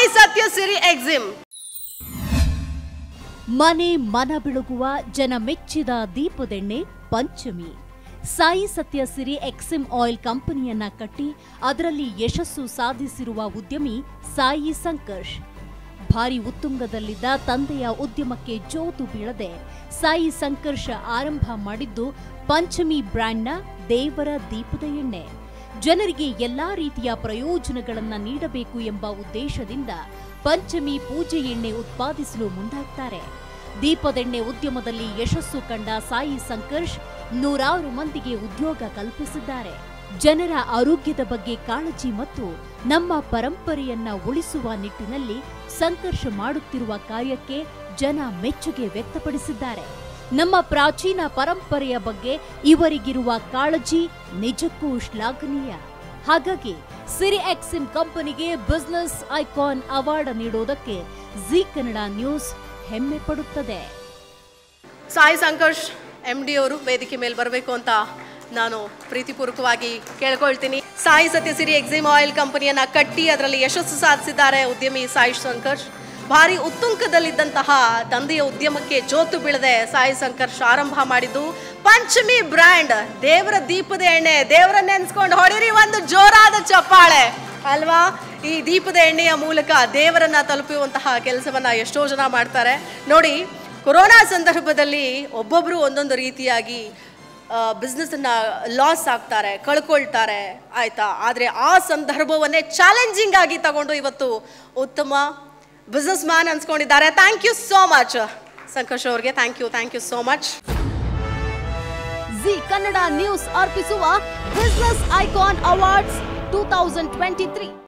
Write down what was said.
ಸತ್ಯ ಸಿರಿ ಎಕ್ಸಿಮ್ ಮನೆ ಮನ ಬೆಳಗುವ ಜನ ಮೆಚ್ಚಿದ ದೀಪದೆಣ್ಣೆ ಪಂಚಮಿ ಸಾಯಿ ಸತ್ಯ ಸಿರಿ ಎಕ್ಸಿಮ್ ಆಯಿಲ್ ಕಂಪನಿಯನ್ನ ಕಟ್ಟಿ ಅದರಲ್ಲಿ ಯಶಸ್ಸು ಸಾಧಿಸಿರುವ ಉದ್ಯಮಿ ಸಾಯಿ ಸಂಕರ್ಷ್ ಭಾರಿ ಉತ್ತುಂಗದಲ್ಲಿದ್ದ ತಂದೆಯ ಉದ್ಯಮಕ್ಕೆ ಜೋತು ಬೀಳದೆ ಸಾಯಿ ಸಂಕರ್ಷ ಆರಂಭ ಮಾಡಿದ್ದು ಪಂಚಮಿ ಬ್ರ್ಯಾಂಡ್ನ ದೇವರ ದೀಪದ ಎಣ್ಣೆ ಜನರಿಗೆ ಎಲ್ಲಾ ರೀತಿಯ ಪ್ರಯೋಜನಗಳನ್ನ ನೀಡಬೇಕು ಎಂಬ ಉದ್ದೇಶದಿಂದ ಪಂಚಮಿ ಪೂಜೆ ಎಣ್ಣೆ ಉತ್ಪಾದಿಸಲು ಮುಂದಾಗ್ತಾರೆ ದೀಪದೆಣ್ಣೆ ಉದ್ಯಮದಲ್ಲಿ ಯಶಸ್ಸು ಕಂಡ ಸಾಯಿ ಸಂಕರ್ಷ್ ನೂರಾರು ಮಂದಿಗೆ ಉದ್ಯೋಗ ಕಲ್ಪಿಸಿದ್ದಾರೆ ಜನರ ಆರೋಗ್ಯದ ಬಗ್ಗೆ ಕಾಳಜಿ ಮತ್ತು ನಮ್ಮ ಪರಂಪರೆಯನ್ನ ಉಳಿಸುವ ನಿಟ್ಟಿನಲ್ಲಿ ಸಂಕರ್ಷ ಮಾಡುತ್ತಿರುವ ಕಾರ್ಯಕ್ಕೆ ಜನ ಮೆಚ್ಚುಗೆ ವ್ಯಕ್ತಪಡಿಸಿದ್ದಾರೆ ನಮ್ಮ ಪ್ರಾಚೀನ ಪರಂಪರೆಯ ಬಗ್ಗೆ ಇವರಿಗಿರುವ ಕಾಳಜಿ ನಿಜಕ್ಕೂ ಶ್ಲಾಘನೀಯ ಹಾಗಾಗಿ ಸಿರಿ ಎಕ್ಸಿಮ್ ಕಂಪನಿಗೆ ಬಿಸ್ನೆಸ್ ಐಕಾನ್ ಅವಾರ್ಡ್ ನೀಡೋದಕ್ಕೆ ಜಿ ಕನ್ನಡ ನ್ಯೂಸ್ ಹೆಮ್ಮೆ ಪಡುತ್ತದೆ ಸಾಯಿ ಸಂಕರ್ಷ್ ಎಂ ಡಿ ಅವರು ವೇದಿಕೆ ಮೇಲೆ ಬರಬೇಕು ಅಂತ ನಾನು ಪ್ರೀತಿಪೂರ್ವಕವಾಗಿ ಕೇಳ್ಕೊಳ್ತೀನಿ ಸಾಯಿ ಸತ್ಯಸಿರಿ ಎಕ್ಸಿಮ್ ಆಯಿಲ್ ಕಂಪನಿಯನ್ನ ಕಟ್ಟಿ ಅದರಲ್ಲಿ ಯಶಸ್ಸು ಸಾಧಿಸಿದ್ದಾರೆ ಉದ್ಯಮಿ ಸಾಯಿ ಸಂಕರ್ಷ್ ಭಾರಿ ಉತ್ತುಂಗದಲ್ಲಿದ್ದಂತಹ ತಂದೆಯ ಉದ್ಯಮಕ್ಕೆ ಜೋತು ಬೀಳದೆ ಸಾಯಿ ಸಂಕರ್ಷ್ ಆರಂಭ ಮಾಡಿದ್ದು ಪಂಚಮಿ ಬ್ರ್ಯಾಂಡ್ ದೇವರ ದೀಪದ ಎಣ್ಣೆ ದೇವರ ನೆನ್ಸ್ಕೊಂಡು ಹೊಡಿರಿ ಒಂದು ಜೋರಾದ ಚಪ್ಪಾಳೆ ಅಲ್ವಾ ಈ ದೀಪದ ಎಣ್ಣೆಯ ಮೂಲಕ ದೇವರನ್ನ ತಲುಪುವಂತಹ ಕೆಲಸವನ್ನ ಎಷ್ಟೋ ಜನ ಮಾಡ್ತಾರೆ ನೋಡಿ ಕೊರೋನಾ ಸಂದರ್ಭದಲ್ಲಿ ಒಬ್ಬೊಬ್ಬರು ಒಂದೊಂದು ರೀತಿಯಾಗಿ ಬಿಸ್ನೆಸ್ಸನ್ನು ಲಾಸ್ ಆಗ್ತಾರೆ ಕಳ್ಕೊಳ್ತಾರೆ ಆಯ್ತಾ ಆದರೆ ಆ ಸಂದರ್ಭವನ್ನೇ ಚಾಲೆಂಜಿಂಗ್ ಆಗಿ ತಗೊಂಡು ಇವತ್ತು ಉತ್ತಮ ಬಿಸ್ನೆಸ್ ಮ್ಯಾನ್ ಅನ್ಸ್ಕೊಂಡಿದ್ದಾರೆ thank you so much Sankarsh ಅವ್ರಿಗೆ thank you thank you so much Zee Kannada news ಅರ್ಪಿಸುವ business icon awards two thousand twenty three